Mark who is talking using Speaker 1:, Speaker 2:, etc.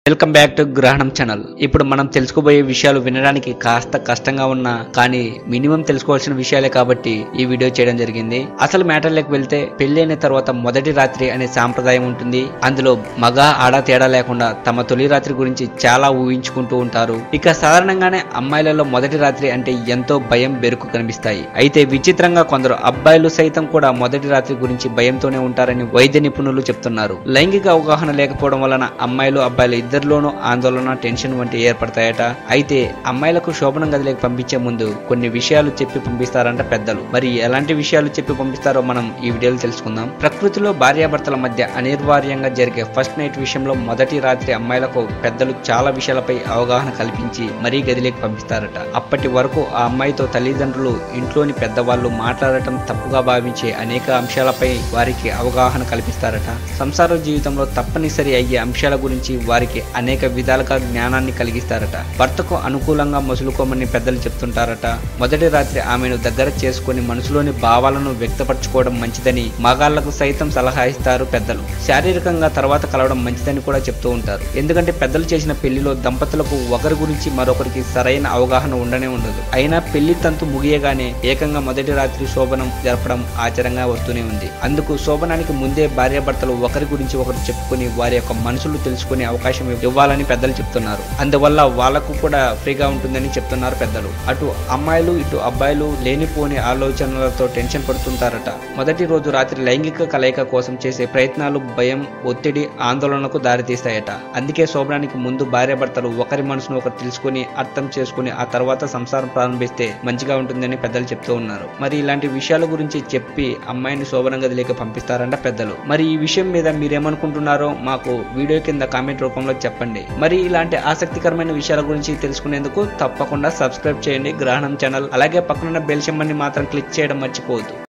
Speaker 1: welcome back to Grahanam channel ఇప్పుడు మనం తెలుసుకోబోయే విషయాలు వినడానికి కాస్త కష్టంగా ఉన్నా కానీ మినిమం తెలుసుకోవాల్సిన విషయాలే కాబట్టి ఈ వీడియో చేయడం జరిగింది అసలు మ్యాటర్లోకి వెళ్తే పెళ్లి అయిన తర్వాత మొదటి రాత్రి అనే సాంప్రదాయం ఉంటుంది అందులో మగ ఆడ తేడా లేకుండా తమ తొలి రాత్రి గురించి చాలా ఊహించుకుంటూ ఉంటారు ఇక సాధారణంగానే అమ్మాయిలలో మొదటి రాత్రి అంటే ఎంతో భయం బెరుకు కనిపిస్తాయి అయితే విచిత్రంగా కొందరు అబ్బాయిలు సైతం కూడా మొదటి రాత్రి గురించి భయంతోనే ఉంటారని వైద్య నిపుణులు చెప్తున్నారు లైంగిక అవగాహన లేకపోవడం వలన అమ్మాయిలు అబ్బాయిలు ఇద్దరిలోనూ ఆందోళన టెన్షన్ వంటి ఏర్పడతాయట అయితే అమ్మాయిలకు శోభనం గదిలోకి పంపించే ముందు కొన్ని విషయాలు చెప్పి పంపిస్తారంట పెద్దలు మరి ఎలాంటి విషయాలు చెప్పి పంపిస్తారో మనం ఈ వీడియోలో తెలుసుకుందాం ప్రకృతిలో భార్యాభర్తల మధ్య అనివార్యంగా జరిగే ఫస్ట్ నైట్ విషయంలో మొదటి రాత్రి అమ్మాయిలకు పెద్దలు చాలా విషయాలపై అవగాహన కల్పించి మరీ గదిలోకి పంపిస్తారట అప్పటి వరకు ఆ అమ్మాయితో తల్లిదండ్రులు ఇంట్లోని పెద్దవాళ్ళు మాట్లాడటం తప్పుగా భావించే అనేక అంశాలపై వారికి అవగాహన కల్పిస్తారట సంసార జీవితంలో తప్పనిసరి అయ్యే అంశాల గురించి వారికి అనేక విధాలుగా జ్ఞానాన్ని కలిగిస్తారట భర్తకు అనుకూలంగా మసులుకోమని పెద్దలు చెప్తుంటారట మొదటి రాత్రి ఆమెను దగ్గర చేసుకుని మనసులోని భావాలను వ్యక్తపరచుకోవడం మంచిదని మగాళ్లకు సైతం సలహా ఇస్తారు పెద్దలు శారీరకంగా తర్వాత కలవడం మంచిదని కూడా చెప్తూ ఉంటారు ఎందుకంటే పెద్దలు చేసిన పెళ్లిలో దంపతులకు ఒకరి గురించి మరొకరికి సరైన అవగాహన ఉండనే ఉండదు అయినా పెళ్లి తంతు ముగియగానే ఏకంగా మొదటి రాత్రి శోభనం జరపడం ఆచారంగా వస్తూనే ఉంది అందుకు శోభనానికి ముందే భార్యాభర్తలు ఒకరి గురించి ఒకరు చెప్పుకొని వారి యొక్క మనసులు తెలుసుకునే అవకాశం ఇవ్వాలని పెద్దలు చెప్తున్నారు అందువల్ల వాళ్లకు కూడా ఫ్రీగా ఉంటుందని చెప్తున్నారు పెద్దలు అటు అమ్మాయిలు ఇటు అబ్బాయిలు లేనిపోని ఆలోచనలతో టెన్షన్ పడుతుంటారట మొదటి రోజు రాత్రి లైంగిక కలయిక కోసం చేసే ప్రయత్నాలు భయం ఒత్తిడి ఆందోళనకు దారితీస్తాయట అందుకే శోభనానికి ముందు భార్యాభర్తలు ఒకరి మనసును ఒకరు తెలుసుకుని అర్థం చేసుకుని ఆ తర్వాత సంసారం ప్రారంభిస్తే మంచిగా ఉంటుందని పెద్దలు చెప్తూ ఉన్నారు మరి ఇలాంటి విషయాల గురించి చెప్పి అమ్మాయిని శోభన గదిలోకి పంపిస్తారంట పెద్దలు మరి ఈ విషయం మీద మీరేమనుకుంటున్నారో మాకు వీడియో కింద కామెంట్ రూపంలో చెప్పండి మరి ఇలాంటి ఆసక్తికరమైన విషయాల గురించి తెలుసుకునేందుకు తప్పకుండా సబ్స్క్రైబ్ చేయండి గ్రహణం ఛానల్ అలాగే పక్కనున్న బెల్ సింబల్ని మాత్రం క్లిక్ చేయడం మర్చిపోవద్దు